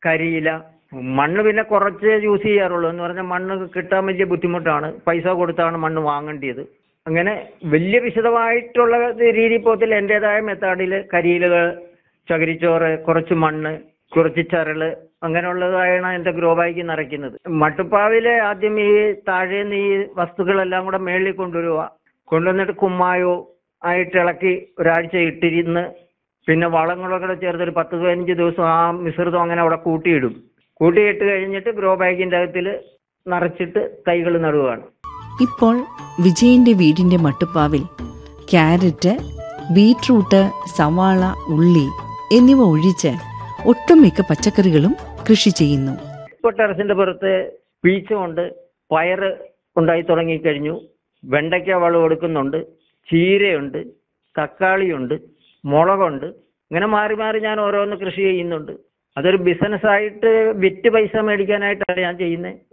കരിയില മണ്ണ് പിന്നെ കുറച്ച് യൂസ് ചെയ്യാറുള്ളൂ എന്ന് പറഞ്ഞാൽ മണ്ണ് കിട്ടാൻ വലിയ ബുദ്ധിമുട്ടാണ് പൈസ കൊടുത്താണ് മണ്ണ് വാങ്ങേണ്ടത് അങ്ങനെ വലിയ വിശദമായിട്ടുള്ള രീതിയിൽ പോകത്തില്ല എൻ്റെതായ മെത്തേഡിൽ കരിയിലുകൾ ചകിരിച്ചോറ് കുറച്ച് മണ്ണ് കുറച്ച് ചരള് അങ്ങനെയുള്ളതാണ് എൻ്റെ ഗ്രോ ബാഗ് നിറയ്ക്കുന്നത് മട്ടുപ്പാവില് ആദ്യം ഈ താഴേന്ന് ഈ വസ്തുക്കളെല്ലാം കൂടെ മേളിൽ കൊണ്ടുവരിക കൊണ്ടുവന്നിട്ട് കുമ്മായോ ആയിട്ട് ഇളക്കി ഒരാഴ്ച ഇട്ടിരുന്ന് പിന്നെ വളങ്ങളൊക്കെ കൂടെ ചേർത്ത് ഒരു പത്ത് പതിനഞ്ച് ദിവസം ആ മിശ്രിതം അങ്ങനെ അവിടെ കൂട്ടിയിടും കൂട്ടിയിട്ട് കഴിഞ്ഞിട്ട് ഗ്രോ ബാഗിൻ്റെ അകത്തിൽ നിറച്ചിട്ട് തൈകൾ നടുകയാണ് ഇപ്പോൾ വിജയന്റെ വീടിന്റെ മട്ടുപ്പാവിൽ ക്യാരറ്റ് ബീട്രൂട്ട് സവാള ഉള്ളി എന്നിവ ഒഴിച്ച് ഒട്ടുമിക്ക പച്ചക്കറികളും കൃഷി ചെയ്യുന്നു ഇപ്പോൾ ടെറസിന്റെ പുറത്ത് പീച്ചുണ്ട് പയറ് ഉണ്ടായി തുടങ്ങിക്കഴിഞ്ഞു വെണ്ടയ്ക്ക വളം കൊടുക്കുന്നുണ്ട് ചീരയുണ്ട് തക്കാളിയുണ്ട് മുളകുണ്ട് ഇങ്ങനെ മാറി മാറി ഞാൻ ഓരോന്ന് കൃഷി ചെയ്യുന്നുണ്ട് അതൊരു ബിസിനസ്സായിട്ട് വിറ്റ് പൈസ മേടിക്കാനായിട്ടാണ് ഞാൻ ചെയ്യുന്നത്